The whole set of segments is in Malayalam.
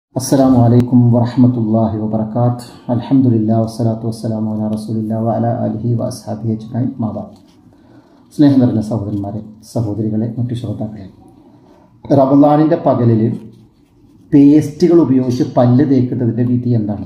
അസ്സാം വലൈക്കും വറഹമത്തല്ലാഹി വബർക്കാത്ത് അലഹമുല്ലാ വസ്സലാത്തു വസ്സലാം അല റസൂലില്ല വഅല അലിഹി വഅസ്ഹാബി അജ്മൈൻ മാബാ സ്നേഹം നിറഞ്ഞ സഹോദരന്മാരെ സഹോദരികളെ മറ്റു ശ്രോതാക്കളെ റമദാനിൻ്റെ പകലിൽ പേസ്റ്റുകൾ ഉപയോഗിച്ച് പല്ല് തേക്കുന്നതിൻ്റെ വിധി എന്താണ്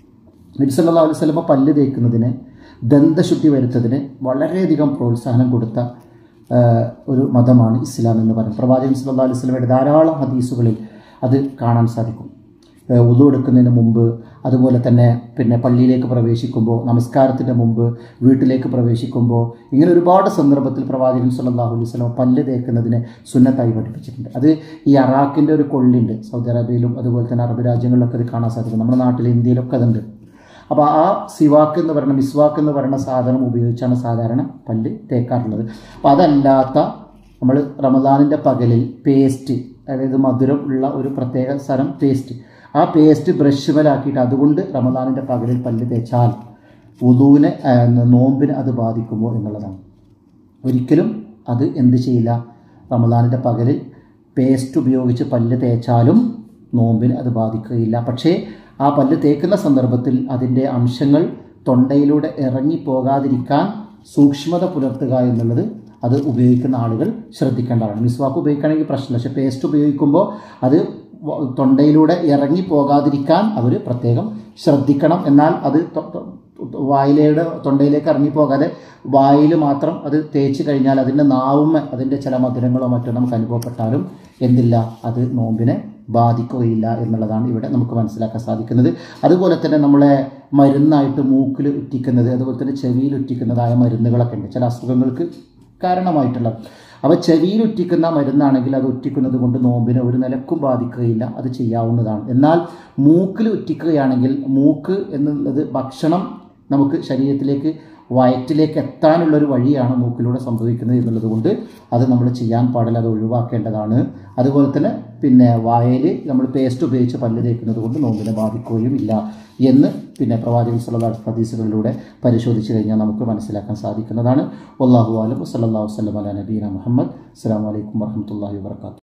നബി സല്ലല്ലാഹു അലൈഹി വസല്ലമ പല്ല് തേക്കുന്നതിന് ദന്തശുദ്ധി വരുത്തതിന് വളരെയധികം പ്രോത്സാഹനം കൊടുത്ത ആ, ഒരു മതമാണ് ഇസ്ലാം എന്ന് പറയുന്നത് പ്രവാചകൻ സല്ലല്ലാഹു അലൈഹി വസല്ലമയുടെ ധാരാളം ഹദീസുകളിൽ അത് കാണാൻ സാധിക്കും ഉതു എടുക്കുന്നതിന് മുമ്പ് അതുപോലെ തന്നെ പിന്നെ പള്ളിയിലേക്ക് പ്രവേശിക്കുമ്പോൾ നമസ്കാരത്തിൻ്റെ മുമ്പ് വീട്ടിലേക്ക് പ്രവേശിക്കുമ്പോൾ ഇങ്ങനെ ഒരുപാട് സന്ദർഭത്തിൽ പ്രവാചകൻ സല്ലല്ലാഹു അലൈഹി വസല്ലം പല്ല് തേക്കുന്നതിനെ സുന്നത്തായി പഠിപ്പിച്ചിട്ടുണ്ട് അത് ഈ അറാഖിൻ്റെ ഒരു കൊള്ളിയുണ്ട് സൗദി അറേബ്യയിലും അതുപോലെ തന്നെ അറബ് രാജ്യങ്ങളിലൊക്കെ അത് കാണാൻ സാധിക്കും നമ്മുടെ നാട്ടിൽ ഇന്ത്യയിലൊക്കെ അതുണ്ട് അപ്പോൾ ആ സിവാക്ക് എന്ന് പറയുന്ന മിസ്വാക്ക് എന്ന് പറയുന്ന സാധനം ഉപയോഗിച്ചാണ് സാധാരണ പല്ല് തേക്കാറുള്ളത് അപ്പോൾ അതല്ലാത്ത നമ്മൾ റമദാനിൻ്റെ പകലിൽ പേസ്റ്റ് അതായത് മധുരം ഉള്ള ഒരു പ്രത്യേക സ്ഥലം പേസ്റ്റ് ആ പേസ്റ്റ് ബ്രഷുമലാക്കിയിട്ട് അതുകൊണ്ട് റമദാനിൻ്റെ പകലിൽ പല്ല് തേച്ചാൽ ഉദുവിനെ ആ, നോമ്പിനെ അത് ബാധിക്കുമോ എന്നുള്ളതാണ് ഒരിക്കലും അത് എന്ത് ചെയ്യില്ല റമദാനിൻ്റെ പകലിൽ പേസ്റ്റ് ഉപയോഗിച്ച് പല്ല് തേച്ചാലും നോമ്പിന് അത് ബാധിക്കുകയില്ല പക്ഷേ ആ പല്ല് തേക്കുന്ന സന്ദർഭത്തിൽ അതിൻ്റെ അംശങ്ങൾ തൊണ്ടയിലൂടെ ഇറങ്ങി പോകാതിരിക്കാൻ സൂക്ഷ്മത പുലർത്തുക എന്നുള്ളത് അത് ഉപയോഗിക്കുന്ന ആളുകൾ ശ്രദ്ധിക്കേണ്ടതാണ് മിസ്വാക്ക് ഉപയോഗിക്കുകയാണെങ്കിൽ പ്രശ്നമില്ല പക്ഷേ പേസ്റ്റ് ഉപയോഗിക്കുമ്പോൾ അത് വ- തൊണ്ടയിലൂടെ ഇറങ്ങി പോകാതിരിക്കാൻ അവർ പ്രത്യേകം ശ്രദ്ധിക്കണം എന്നാൽ അത് തൊ- തൊ- വായിലയുടെ തൊണ്ടയിലേക്ക് ഇറങ്ങിപ്പോകാതെ വായിൽ മാത്രം അത് തേച്ച് കഴിഞ്ഞാൽ അതിൻ്റെ നാവുമ്മ അതിൻ്റെ ചില മധുരങ്ങളോ മറ്റോ നമുക്ക് അനുഭവപ്പെട്ടാലും എന്തില്ല അത് നോമ്പിനെ ബാധിക്കുകയില്ല എന്നുള്ളതാണ് ഇവിടെ നമുക്ക് മനസ്സിലാക്കാൻ സാധിക്കുന്നത് അതുപോലെ തന്നെ നമ്മളെ മരുന്നായിട്ട് മൂക്കിൽ ഉറ്റിക്കുന്നത് അതുപോലെ തന്നെ ചെവിയിൽ ഉറ്റിക്കുന്നതായ മരുന്നുകളൊക്കെ ഉണ്ട് ചില അസുഖങ്ങൾക്ക് കാരണമായിട്ടുള്ളത് അപ്പോൾ ചെവിയിൽ ഉറ്റിക്കുന്ന മരുന്നാണെങ്കിൽ അത് ഉറ്റിക്കുന്നത് കൊണ്ട് നോമ്പിനെ ഒരു നിലക്കും ബാധിക്കുകയില്ല അത് ചെയ്യാവുന്നതാണ് എന്നാൽ മൂക്കിൽ ഉറ്റിക്കുകയാണെങ്കിൽ മൂക്ക് എന്നുള്ളത് ഭക്ഷണം നമുക്ക് ശരീരത്തിലേക്ക് വയറ്റിലേക്ക് എത്താനുള്ളൊരു വഴിയാണ് മൂക്കിലൂടെ സംഭവിക്കുന്നത് എന്നുള്ളത് കൊണ്ട് അത് നമ്മൾ ചെയ്യാൻ പാടില്ല അത് ഒഴിവാക്കേണ്ടതാണ് അതുപോലെ തന്നെ പിന്നെ വായയിൽ നമ്മൾ പേസ്റ്റ് ഉപയോഗിച്ച് പല്ല് തേക്കുന്നത് കൊണ്ട് നോമ്പിനെ ബാധിക്കുകയും ഇല്ല എന്ന് പിന്നെ പ്രവാചകൻ സല്ലല്ലാഹു അലൈഹി ഹദീസുകളിലൂടെ പരിശോധിച്ച് കഴിഞ്ഞാൽ നമുക്ക് മനസ്സിലാക്കാൻ സാധിക്കുന്നതാണ് വല്ലാഹു അലം സല്ലല്ലാഹു വസല്ലം അല നബീന മുഹമ്മദ് അസ്സലാമു അലൈക്കും വറഹ്മത്തുള്ളാഹി വബറകാതുഹു